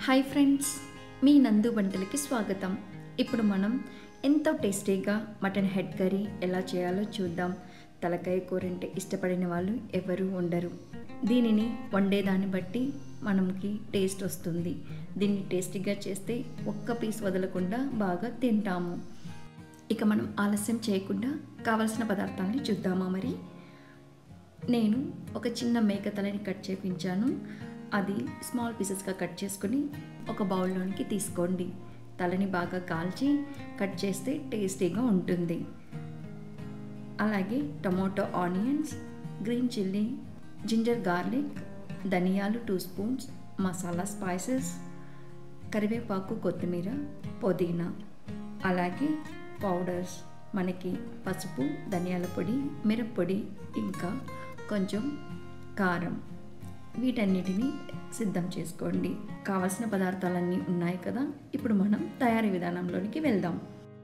hi friends మీ నందు వంటలకి స్వాగతం ఇప్పుడు మనం ఎంతో టేస్టీగా మటన్ హెడ్ కర్రీ ఎలా చేయాలో చూద్దాం తలకాయ కూర అంటే ఇష్టపడిన వాళ్ళు ఎవరు ఉండరు దీనిని వండేదాన్ని బట్టి మనకి టేస్ట్ వస్తుంది దీన్ని టేస్టీగా చేస్తే ఒక్క పీస్ వదలకుండా బాగా తింటాము ఇక మనం ఆలస్యం చేయకుండా కావలసిన పదార్థాలని చూద్దామా మరి నేను ఒక చిన్న మేక తలని కట్ చేపించాను అది స్మాల్ పీసెస్గా కట్ చేసుకుని ఒక బౌల్లోనికి తీసుకోండి తలని బాగా కాల్చి కట్ చేస్తే టేస్టీగా ఉంటుంది అలాగే tomato onions green chilli ginger garlic ధనియాలు టూ స్పూన్స్ మసాలా స్పైసెస్ కరివేపాకు కొత్తిమీర పుదీనా అలాగే పౌడర్స్ మనకి పసుపు ధనియాల పొడి మిరప్పొడి ఇంకా కొంచెం కారం వీటన్నిటిని సిద్ధం చేసుకోండి కావలసిన పదార్థాలన్నీ ఉన్నాయి కదా ఇప్పుడు మనం తయారీ విధానంలోనికి వెళ్దాం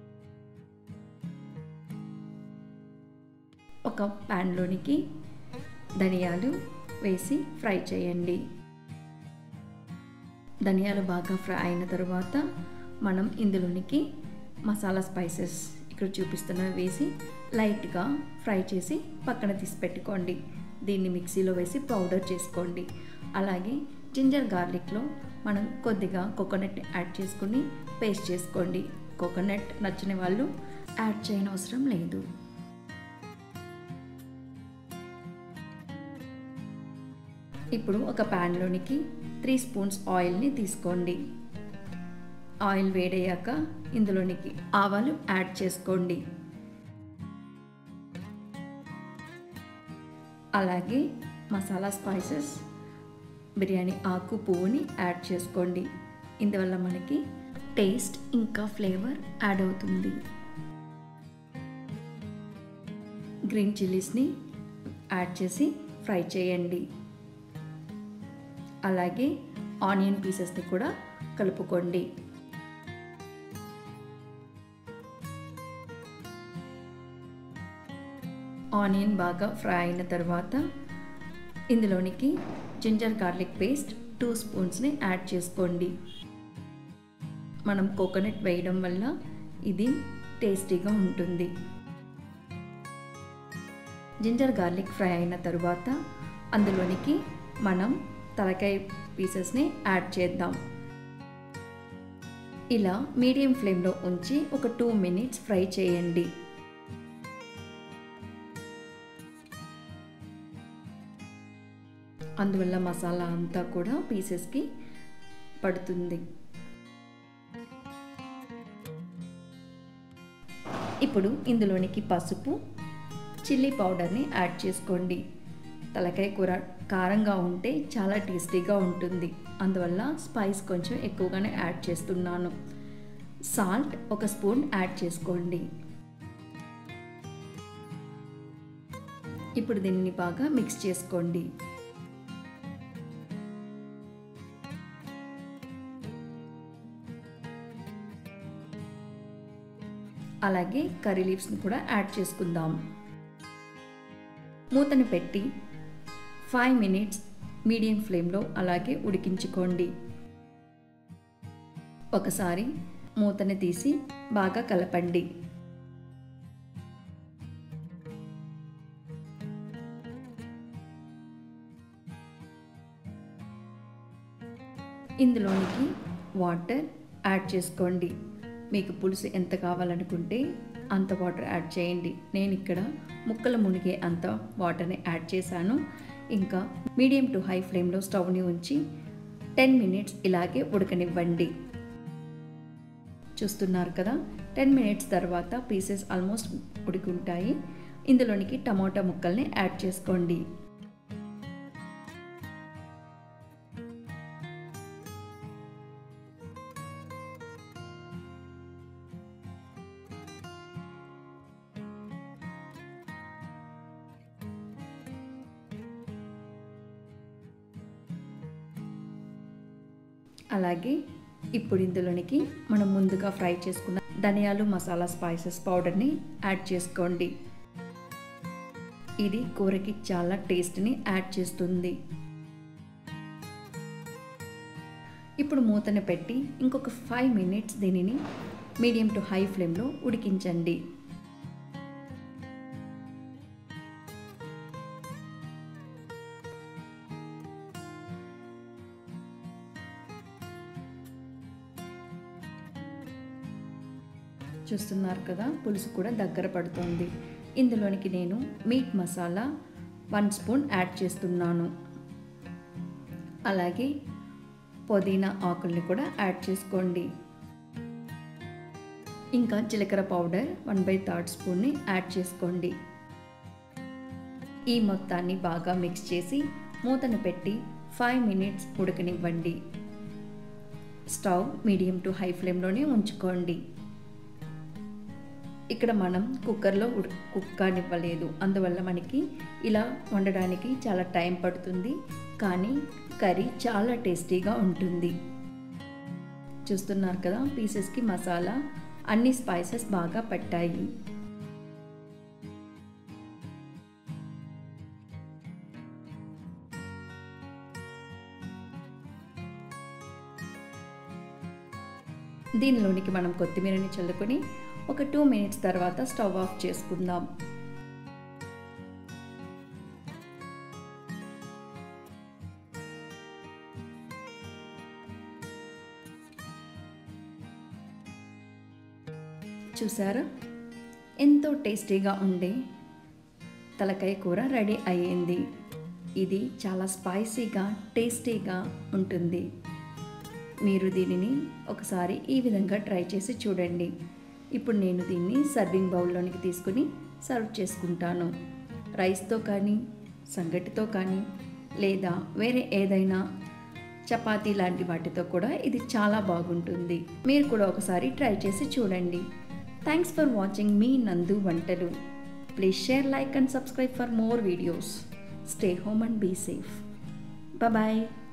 ఒక ప్యాన్లోనికి ధనియాలు వేసి ఫ్రై చేయండి ధనియాలు బాగా ఫ్రై అయిన తర్వాత మనం ఇందులోనికి మసాలా స్పైసెస్ ఇక్కడ చూపిస్తున్నవి వేసి లైట్గా ఫ్రై చేసి పక్కన తీసి పెట్టుకోండి దీన్ని మిక్సీలో వేసి పౌడర్ చేసుకోండి అలాగే జింజర్ గార్లిక్లో మనం కొద్దిగా కోకోనట్ యాడ్ చేసుకుని పేస్ట్ చేసుకోండి కోకోనట్ నచ్చని వాళ్ళు యాడ్ చేయని అవసరం లేదు ఇప్పుడు ఒక ప్యాన్లోనికి త్రీ స్పూన్స్ ఆయిల్ని తీసుకోండి ఆయిల్ వేడయ్యాక ఇందులోనికి ఆవాలు యాడ్ చేసుకోండి అలాగే మసాలా స్పైసెస్ బిర్యానీ ఆకు పువ్వుని యాడ్ చేసుకోండి ఇందువల్ల మనకి టేస్ట్ ఇంకా ఫ్లేవర్ యాడ్ అవుతుంది గ్రీన్ చిల్లీస్ని యాడ్ చేసి ఫ్రై చేయండి అలాగే ఆనియన్ పీసెస్ని కూడా కలుపుకోండి ఆనియన్ బాగా ఫ్రై అయిన తర్వాత ఇందులోనికి జింజర్ గార్లిక్ పేస్ట్ టూ స్పూన్స్ని యాడ్ చేసుకోండి మనం కోకోనట్ వేయడం వల్ల ఇది టేస్టీగా ఉంటుంది జింజర్ గార్లిక్ ఫ్రై అయిన తరువాత అందులోనికి మనం తలకాయ పీసెస్ని యాడ్ చేద్దాం ఇలా మీడియం ఫ్లేమ్లో ఉంచి ఒక టూ మినిట్స్ ఫ్రై చేయండి అందువల్ల మసాలా అంతా కూడా పీసెస్కి పడుతుంది ఇప్పుడు ఇందులోనికి పసుపు చిల్లీ పౌడర్ని యాడ్ చేసుకోండి తలకాయ కూర కారంగా ఉంటే చాలా టేస్టీగా ఉంటుంది అందువల్ల స్పైస్ కొంచెం ఎక్కువగానే యాడ్ చేస్తున్నాను సాల్ట్ ఒక స్పూన్ యాడ్ చేసుకోండి ఇప్పుడు దీన్ని బాగా మిక్స్ చేసుకోండి అలాగే కర్రీ లీవ్స్ని కూడా యాడ్ చేసుకుందాం మూతని పెట్టి ఫైవ్ మినిట్స్ మీడియం ఫ్లేమ్లో అలాగే ఉడికించుకోండి ఒకసారి మూతని తీసి బాగా కలపండి ఇందులోనికి వాటర్ యాడ్ చేసుకోండి మీకు పులుసు ఎంత కావాలనుకుంటే అంత వాటర్ యాడ్ చేయండి నేను ఇక్కడ ముక్కలు మునిగే అంత వాటర్ని యాడ్ చేశాను ఇంకా మీడియం టు హై ఫ్లేమ్లో స్టవ్ని ఉంచి టెన్ మినిట్స్ ఇలాగే ఉడకనివ్వండి చూస్తున్నారు కదా టెన్ మినిట్స్ తర్వాత పీసెస్ ఆల్మోస్ట్ ఉడికుంటాయి ఇందులోనికి టమాటా ముక్కల్ని యాడ్ చేసుకోండి అలాగే ఇప్పుడు ఇందులోనికి మనం ముందుగా ఫ్రై చేసుకున్న ధనియాలు మసాలా స్పైసెస్ పౌడర్ని యాడ్ చేసుకోండి ఇది కూరకి చాలా టేస్ట్ని యాడ్ చేస్తుంది ఇప్పుడు మూతను పెట్టి ఇంకొక ఫైవ్ మినిట్స్ దీనిని మీడియం టు హై ఫ్లేమ్లో ఉడికించండి చూస్తున్నారు కదా పులుసు కూడా దగ్గర పడుతుంది ఇందులోనికి నేను meat masala one spoon add చేస్తున్నాను అలాగే పుదీనా ఆకుల్ని కూడా యాడ్ చేసుకోండి ఇంకా జీలకర్ర పౌడర్ వన్ బై థర్డ్ స్పూన్ని యాడ్ చేసుకోండి ఈ మొత్తాన్ని బాగా మిక్స్ చేసి మూతను పెట్టి ఫైవ్ మినిట్స్ ఉడకనివ్వండి స్టవ్ మీడియం టు హై ఫ్లేమ్లోనే ఉంచుకోండి ఇక్కడ మనం కుక్కర్లో ఉడ్ కుక్ కానివ్వలేదు అందువల్ల మనకి ఇలా వండడానికి చాలా టైం పడుతుంది కానీ కర్రీ చాలా టేస్టీగా ఉంటుంది చూస్తున్నారు కదా పీసెస్కి మసాలా అన్ని స్పైసెస్ బాగా పట్టాయి దీనిలోనికి మనం కొత్తిమీరని చల్లుకొని ఒక టూ మినిట్స్ తర్వాత స్టవ్ ఆఫ్ చేసుకుందాం చూసారా ఎంతో టేస్టీగా ఉండే తలకాయ కూర రెడీ అయ్యింది ఇది చాలా స్పైసీగా టేస్టీగా ఉంటుంది మీరు దీనిని ఒకసారి ఈ విధంగా ట్రై చేసి చూడండి ఇప్పుడు నేను దీన్ని సర్వింగ్ బౌల్లోనికి తీసుకుని సర్వ్ చేసుకుంటాను రైస్తో కానీ సంగటితో కానీ లేదా వేరే ఏదైనా చపాతీ లాంటి వాటితో కూడా ఇది చాలా బాగుంటుంది మీరు కూడా ఒకసారి ట్రై చేసి చూడండి థ్యాంక్స్ ఫర్ వాచింగ్ మీ నందు వంటలు please share like and subscribe for more videos stay home and be safe bye